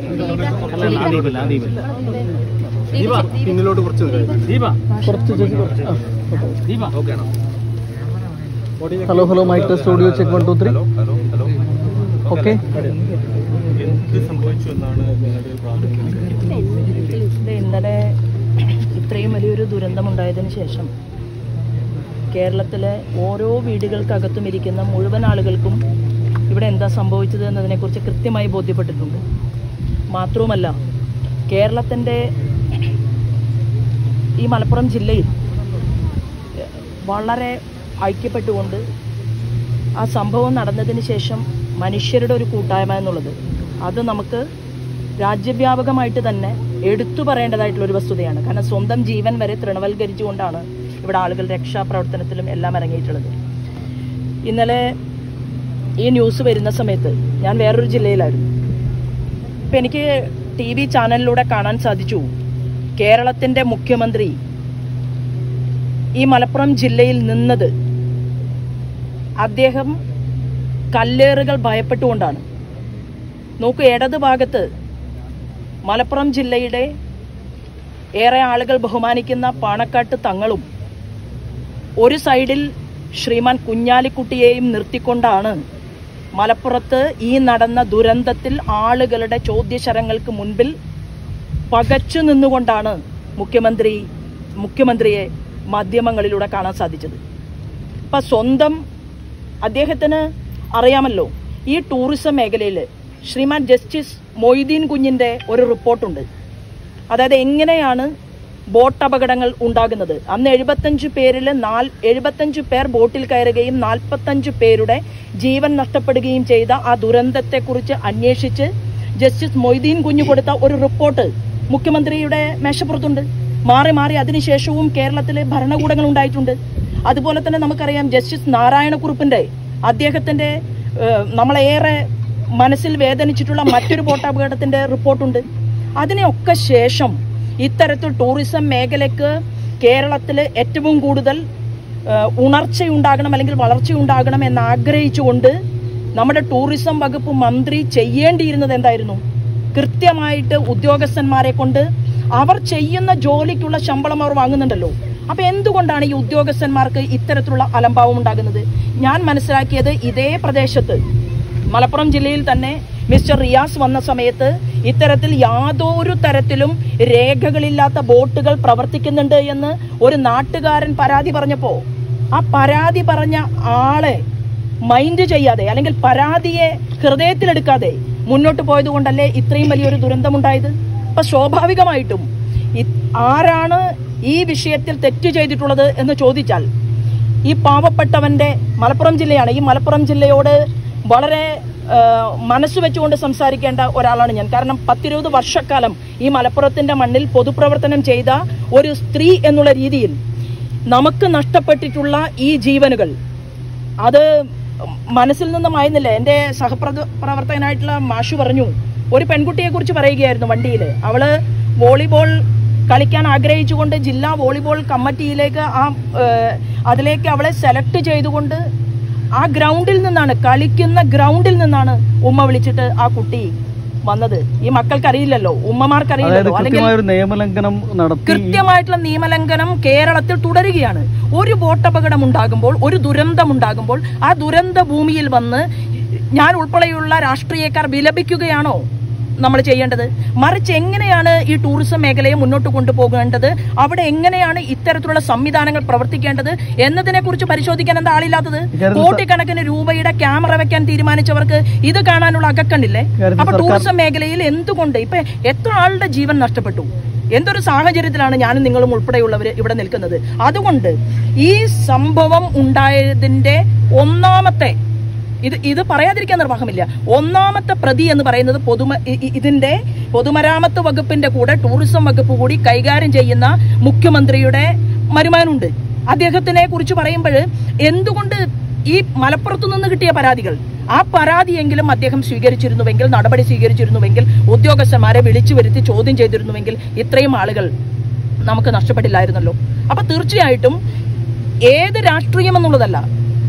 പിന്നിലോട്ട് കുറച്ച് hello hello mic test audio check one two three okay എന്ത് സംഭവിച്ചു എന്നാണ് നിങ്ങളുടെ പ്രാഥമിക ഇത് ഇന്നലെ ഇത്രയും വലിയൊരു ദുരന്തമുണ്ടായതിനു ശേഷം കേരളത്തിലെ ഓരോ വീടുകൾക്കകത്തും ഇരിക്കുന്ന മുഴുവൻ ആളുകൾക്കും ഇവിടെ എന്താ സംഭവിച്ചത് എന്നതിനെക്കുറിച്ച് കൃത്യമായി ബോധ്യപ്പെട്ടിട്ടുണ്ട് മാത്രവുമല്ല കേരളത്തിൻ്റെ ഈ മലപ്പുറം ജില്ലയിൽ വളരെ ഐക്യപ്പെട്ടുകൊണ്ട് ആ സംഭവം നടന്നതിന് ശേഷം മനുഷ്യരുടെ ഒരു കൂട്ടായ്മ എന്നുള്ളത് അത് നമുക്ക് രാജ്യവ്യാപകമായിട്ട് തന്നെ എടുത്തു പറയേണ്ടതായിട്ടുള്ള ഒരു വസ്തുതയാണ് കാരണം സ്വന്തം ജീവൻ വരെ തൃണവൽക്കരിച്ചുകൊണ്ടാണ് ഇവിടെ ആളുകൾ രക്ഷാപ്രവർത്തനത്തിലും എല്ലാം ഇറങ്ങിയിട്ടുള്ളത് ഇന്നലെ ഈ ന്യൂസ് വരുന്ന സമയത്ത് ഞാൻ വേറൊരു ജില്ലയിലായിരുന്നു ഇപ്പം എനിക്ക് ടി വി ചാനലിലൂടെ കാണാൻ സാധിച്ചു കേരളത്തിൻ്റെ മുഖ്യമന്ത്രി ഈ മലപ്പുറം ജില്ലയിൽ നിന്നത് അദ്ദേഹം കല്ലേറുകൾ ഭയപ്പെട്ടുകൊണ്ടാണ് നോക്കൂ ഇടത് ഭാഗത്ത് മലപ്പുറം ജില്ലയുടെ ഏറെ ആളുകൾ ബഹുമാനിക്കുന്ന പാണക്കാട്ട് തങ്ങളും ഒരു സൈഡിൽ ശ്രീമാൻ കുഞ്ഞാലിക്കുട്ടിയെയും നിർത്തിക്കൊണ്ടാണ് മലപ്പുറത്ത് ഈ നടന്ന ദുരന്തത്തിൽ ആളുകളുടെ ചോദ്യശരങ്ങൾക്ക് മുൻപിൽ പകച്ചു നിന്നുകൊണ്ടാണ് മുഖ്യമന്ത്രി മുഖ്യമന്ത്രിയെ മാധ്യമങ്ങളിലൂടെ കാണാൻ സാധിച്ചത് ഇപ്പം സ്വന്തം അദ്ദേഹത്തിന് അറിയാമല്ലോ ഈ ടൂറിസം മേഖലയിൽ ശ്രീമാൻ ജസ്റ്റിസ് മൊയ്തീൻ കുഞ്ഞിൻ്റെ ഒരു റിപ്പോർട്ടുണ്ട് അതായത് എങ്ങനെയാണ് ബോട്ട് അപകടങ്ങൾ ഉണ്ടാകുന്നത് അന്ന് എഴുപത്തഞ്ച് പേരിൽ നാൽ എഴുപത്തഞ്ച് പേർ ബോട്ടിൽ കയറുകയും നാൽപ്പത്തഞ്ച് പേരുടെ ജീവൻ നഷ്ടപ്പെടുകയും ചെയ്ത ആ ദുരന്തത്തെക്കുറിച്ച് അന്വേഷിച്ച് ജസ്റ്റിസ് മൊയ്തീൻ കുഞ്ഞു കൊടുത്ത ഒരു റിപ്പോർട്ട് മുഖ്യമന്ത്രിയുടെ മേശപ്പുറത്തുണ്ട് മാറി മാറി അതിനുശേഷവും കേരളത്തിലെ ഭരണകൂടങ്ങൾ ഉണ്ടായിട്ടുണ്ട് അതുപോലെ തന്നെ നമുക്കറിയാം ജസ്റ്റിസ് നാരായണക്കുറുപ്പിന്റെ അദ്ദേഹത്തിന്റെ ഏഹ്, നമ്മളേറെ മനസ്സിൽ വേദനിച്ചിട്ടുള്ള മറ്റൊരു ബോട്ടപകടത്തിന്റെ റിപ്പോർട്ടുണ്ട് അതിനെയൊക്കെ ശേഷം ഇത്തരത്തിൽ ടൂറിസം മേഖലയ്ക്ക് കേരളത്തിൽ ഏറ്റവും കൂടുതൽ ഏഹ്, ഉണർച്ചയുണ്ടാകണം അല്ലെങ്കിൽ വളർച്ചയുണ്ടാകണം എന്ന് ആഗ്രഹിച്ചുകൊണ്ട് നമ്മുടെ ടൂറിസം വകുപ്പ് മന്ത്രി ചെയ്യേണ്ടിയിരുന്നത് എന്തായിരുന്നു കൃത്യമായിട്ട് ഉദ്യോഗസ്ഥന്മാരെ കൊണ്ട് അവർ ചെയ്യുന്ന ജോലിക്കുള്ള ശമ്പളം അവർ വാങ്ങുന്നുണ്ടല്ലോ അപ്പൊ എന്തുകൊണ്ടാണ് ഈ ഉദ്യോഗസ്ഥന്മാർക്ക് ഇത്തരത്തിലുള്ള അലംഭാവം ഉണ്ടാകുന്നത് ഞാൻ മനസ്സിലാക്കിയത് ഇതേ പ്രദേശത്ത് മലപ്പുറം ജില്ലയിൽ തന്നെ മിസ്റ്റർ റിയാസ് വന്ന സമയത്ത് ഇത്തരത്തിൽ യാതൊരു തരത്തിലും രേഖകളില്ലാത്ത ബോട്ടുകൾ പ്രവർത്തിക്കുന്നുണ്ട് എന്ന് ഒരു നാട്ടുകാരൻ പരാതി പറഞ്ഞപ്പോ ആ പരാതി പറഞ്ഞ ആളെ മൈൻഡ് ചെയ്യാതെ അല്ലെങ്കിൽ പരാതിയെ ഹൃദയത്തിലെടുക്കാതെ മുന്നോട്ട് പോയത് കൊണ്ടല്ലേ ഇത്രയും വലിയൊരു ദുരന്തമുണ്ടായത് അപ്പൊ സ്വാഭാവികമായിട്ടും ഇ- ആരാണ് ഈ വിഷയത്തിൽ തെറ്റ് ചെയ്തിട്ടുള്ളത് എന്ന് ചോദിച്ചാൽ ഈ പാവപ്പെട്ടവന്റെ മലപ്പുറം ജില്ലയാണ് ഈ മലപ്പുറം ജില്ലയോട് വളരെ ആ, മനസ്സ് വെച്ചുകൊണ്ട് സംസാരിക്കേണ്ട ഒരാളാണ് ഞാൻ കാരണം പത്തിരുപത് വർഷക്കാലം ഈ മലപ്പുറത്തിന്റെ മണ്ണിൽ പൊതുപ്രവർത്തനം ചെയ്ത ഒരു സ്ത്രീ എന്നുള്ള രീതിയിൽ നമുക്ക് നഷ്ടപ്പെട്ടിട്ടുള്ള ഈ ജീവനുകൾ അത് മനസ്സിൽ നിന്ന് മായുന്നില്ല എൻ്റെ സഹപ്രവ പ്രവർത്തകനായിട്ടുള്ള മാഷു പറഞ്ഞു ഒരു പെൺകുട്ടിയെ കുറിച്ച് പറയുകയായിരുന്നു വണ്ടിയിൽ അവള് വോളിബോൾ കളിക്കാൻ ആഗ്രഹിച്ചുകൊണ്ട് ജില്ലാ വോളിബോൾ കമ്മിറ്റിയിലേക്ക് ആ ഏഹ്, അതിലേക്ക് അവളെ സെലക്ട് ചെയ്തുകൊണ്ട് ആ ഗ്രൗണ്ടിൽ നിന്നാണ് കളിക്കുന്ന ഗ്രൗണ്ടിൽ നിന്നാണ് ഉമ്മ വിളിച്ചിട്ട് ആ കുട്ടി വന്നത് ഈ മക്കൾക്ക് അറിയില്ലല്ലോ അതായത് ഉമ്മമാർക്കറിയില്ലല്ലോ അല്ലെങ്കിൽ കൃത്യമായ ഒരു നിയമലംഘനം നടത്തി കൃത്യമായിട്ടുള്ള നിയമലംഘനം കേരളത്തിൽ തുടരുകയാണ് ഒരു ബോട്ടപകടം ഉണ്ടാകുമ്പോൾ ഒരു ദുരന്തം ഉണ്ടാകുമ്പോൾ ആ ദുരന്ത ഭൂമിയിൽ വന്ന് ഞാൻ ഉൾപ്പെടെയുള്ള രാഷ്ട്രീയക്കാർ വിലപിക്കുകയാണോ നമ്മൾ ചെയ്യേണ്ടത് മറിച്ച് എങ്ങനെയാണ് ഈ ടൂറിസം മേഖലയെ മുന്നോട്ട് കൊണ്ടുപോകേണ്ടത് അവിടെ എങ്ങനെയാണ് ഇത്തരത്തിലുള്ള സംവിധാനങ്ങൾ പ്രവർത്തിക്കേണ്ടത് എന്നതിനെ കുറിച്ച് പരിശോധിക്കാൻ എന്താ ആളില്ലാത്തത് ഇക്കാര്യത്തിൽ സ- കോടിക്കണക്കിന് രൂപയുടെ ക്യാമറ വെക്കാൻ തീരുമാനിച്ചവർക്ക് ഇത് കാണാനുള്ള അകക്കണ്ടില്ലേ ഇക്കാര്യത്തിൽ അപ്പൊ സർക്കാർ- ടൂറിസം മേഖലയിൽ എന്തുകൊണ്ട് ഇപ്പൊ എത്ര ആളുടെ ജീവൻ നഷ്ടപ്പെട്ടു എന്തൊരു സാഹചര്യത്തിലാണ് ഞാനും നിങ്ങളും ഉൾപ്പെടെയുള്ളവർ ഇവിടെ നിൽക്കുന്നത് അതുകൊണ്ട് ഈ സംഭവം ഉണ്ടായതിന്റെ ഒന്നാമത്തെ ഇത് ഇത് പറയാതിരിക്കാൻ നിർവാഹമില്ല ഒന്നാമത്തെ പ്രതി എന്ന് പറയുന്നത് പൊതുമ ഇ- ഇ- ഇതിന്റെ പൊതുമരാമത്ത് വകുപ്പിന്റെ കൂടെ ടൂറിസം വകുപ്പ് കൂടി കൈകാര്യം ചെയ്യുന്ന മുഖ്യമന്ത്രിയുടെ മരുമാനുണ്ട് അദ്ദേഹത്തിനെ കുറിച്ച് പറയുമ്പോൾ എന്തുകൊണ്ട് ഈ മലപ്പുറത്തു നിന്ന് കിട്ടിയ പരാതികൾ ആ പരാതിയെങ്കിലും അദ്ദേഹം സ്വീകരിച്ചിരുന്നുവെങ്കിൽ നടപടി സ്വീകരിച്ചിരുന്നുവെങ്കിൽ ഉദ്യോഗസ്ഥന്മാരെ വിളിച്ചു വരുത്തി ചോദ്യം ചെയ്തിരുന്നുവെങ്കിൽ ഇത്രയും ആളുകൾ നമുക്ക് നഷ്ടപ്പെട്ടില്ലായിരുന്നല്ലോ അപ്പൊ തീർച്ചയായിട്ടും ഏത് രാഷ്ട്രീയം എന്നുള്ളതല്ല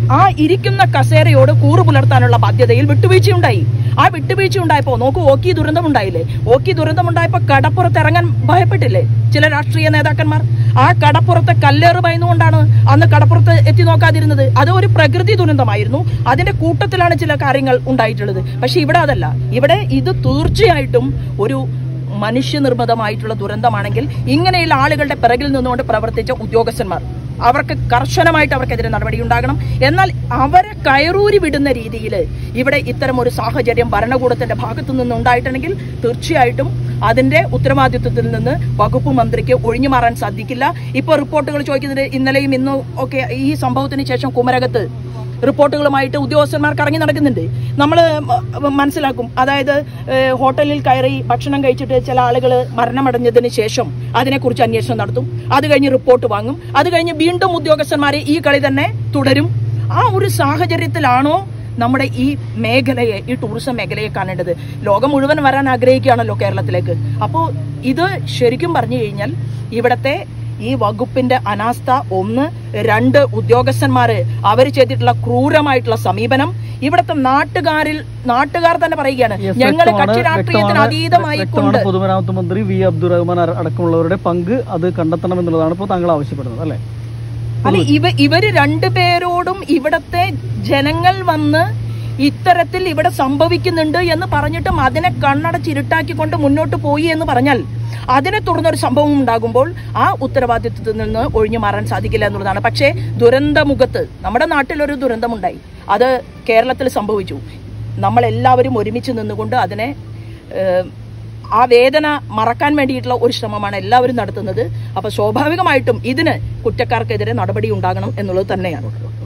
ആ ഇരിക്കുന്ന കസേരയോട് കൂറു പുലർത്താനുള്ള ബാധ്യതയിൽ വിട്ടുവീഴ്ചയുണ്ടായി ആ വിട്ടുവീഴ്ച ഉണ്ടായപ്പോ നോക്കൂ ഓക്കി ദുരന്തമുണ്ടായില്ലേ ഓക്കി ദുരന്തമുണ്ടായപ്പോ കടപ്പുറത്ത് ഇറങ്ങാൻ ഭയപ്പെട്ടില്ലേ ചില രാഷ്ട്രീയ നേതാക്കന്മാർ ആ കടപ്പുറത്തെ കല്ലേറ് ഭയന്നുകൊണ്ടാണ് അന്ന് കടപ്പുറത്ത് എത്തി നോക്കാതിരുന്നത് അത് ഒരു പ്രകൃതി ദുരന്തമായിരുന്നു അതിന്റെ കൂട്ടത്തിലാണ് ചില കാര്യങ്ങൾ ഉണ്ടായിട്ടുള്ളത് പക്ഷെ ഇവിടെ അതല്ല ഇവിടെ ഇത് തീർച്ചയായിട്ടും ഒരു മനുഷ്യനിർമ്മിതമായിട്ടുള്ള ദുരന്തമാണെങ്കിൽ ഇങ്ങനെയുള്ള ആളുകളുടെ പിറകിൽ നിന്നുകൊണ്ട് പ്രവർത്തിച്ച ഉദ്യോഗസ്ഥന്മാർ അവർക്ക് കർശനമായിട്ട് അവർക്കെതിരെ നടപടി ഉണ്ടാകണം എന്നാൽ അവരെ കയറൂരി വിടുന്ന രീതിയിൽ ഇവിടെ ഇത്തരം ഒരു സാഹചര്യം ഭരണകൂടത്തിന്റെ ഭാഗത്തു നിന്ന് ഉണ്ടായിട്ടുണ്ടെങ്കിൽ തീർച്ചയായിട്ടും അതിന്റെ ഉത്തരവാദിത്വത്തിൽ നിന്ന് വകുപ്പ് മന്ത്രിക്ക് ഒഴിഞ്ഞു മാറാൻ സാധിക്കില്ല ഇപ്പോൾ റിപ്പോർട്ടുകൾ ചോദിക്കുന്നത് ഇന്നലെയും ഇന്നും ഒക്കെ ഈ സംഭവത്തിന് ശേഷം കുമരകത്ത് റിപ്പോർട്ടുകളുമായിട്ട് ഉദ്യോഗസ്ഥന്മാർ കറങ്ങി നടക്കുന്നുണ്ട് നമ്മൾ മനസ്സിലാക്കും അതായത് ഏഹ്, ഹോട്ടലിൽ കയറി ഭക്ഷണം കഴിച്ചിട്ട് ചില ആളുകൾ മരണമടഞ്ഞതിന് ശേഷം അതിനെക്കുറിച്ച് അന്വേഷണം നടത്തും അത് കഴിഞ്ഞ് റിപ്പോർട്ട് വാങ്ങും അത് കഴിഞ്ഞ് വീണ്ടും ഉദ്യോഗസ്ഥന്മാരെ ഈ കളി തന്നെ തുടരും ആ ഒരു സാഹചര്യത്തിലാണോ നമ്മുടെ ഈ മേഖലയെ ഈ ടൂറിസം മേഖലയെ കാണേണ്ടത് ലോകം മുഴുവൻ വരാൻ ആഗ്രഹിക്കുകയാണല്ലോ കേരളത്തിലേക്ക് അപ്പോൾ ഇത് ശരിക്കും പറഞ്ഞു കഴിഞ്ഞാൽ ഇവിടത്തെ ഈ വകുപ്പിന്റെ അനാസ്ഥ ഒന്ന് രണ്ട് ഉദ്യോഗസ്ഥന്മാര് അവർ ചെയ്തിട്ടുള്ള ക്രൂരമായിട്ടുള്ള സമീപനം ഇവിടുത്തെ നാട്ടുകാരിൽ നാട്ടുകാർ തന്നെ പറയുകയാണ് Yes, ഞങ്ങൾ വ്യക്തമാണ്, കക്ഷി രാഷ്ട്രീയത്തിന് വ്യക്തമാണ്, അതീതമായി വ്യക്തമാണ് കൊണ്ട് പൊതുമരാമത്ത് മന്ത്രി വി അബ്ദുറഹ്മാൻ അട- അടക്കമുള്ളവരുടെ പങ്ക് അത് കണ്ടെത്തണം എന്നുള്ളതാണ് ഇപ്പോൾ താങ്കൾ ആവശ്യപ്പെടുന്നത് അല്ലേ അല്ല ഇവ ഇവര് രണ്ടുപേരോടും ഇവിടത്തെ ജനങ്ങൾ വന്ന് ഇത്തരത്തിൽ ഇവിടെ സംഭവിക്കുന്നുണ്ട് എന്ന് പറഞ്ഞിട്ടും അതിനെ കണ്ണടച്ചിരുട്ടാക്കിക്കൊണ്ട് മുന്നോട്ട് പോയി എന്ന് പറഞ്ഞാൽ അതിനെ തുടർന്നൊരു സംഭവം ഉണ്ടാകുമ്പോൾ ആ ഉത്തരവാദിത്വത്തിൽ നിന്ന് ഒഴിഞ്ഞു മാറാൻ സാധിക്കില്ല എന്നുള്ളതാണ് പക്ഷേ ദുരന്തമുഖത്ത് നമ്മുടെ നാട്ടിലൊരു ദുരന്തമുണ്ടായി അത് കേരളത്തിൽ സംഭവിച്ചു നമ്മളെല്ലാവരും ഒരുമിച്ച് നിന്നുകൊണ്ട് അതിനെ ഏഹ്, ആ വേദന മറക്കാൻ വേണ്ടിയിട്ടുള്ള ഒരു ശ്രമമാണ് എല്ലാവരും നടത്തുന്നത് അപ്പൊ സ്വാഭാവികമായിട്ടും ഇതിന് കുറ്റക്കാർക്കെതിരെ നടപടി ഉണ്ടാകണം എന്നുള്ളത് തന്നെയാണ്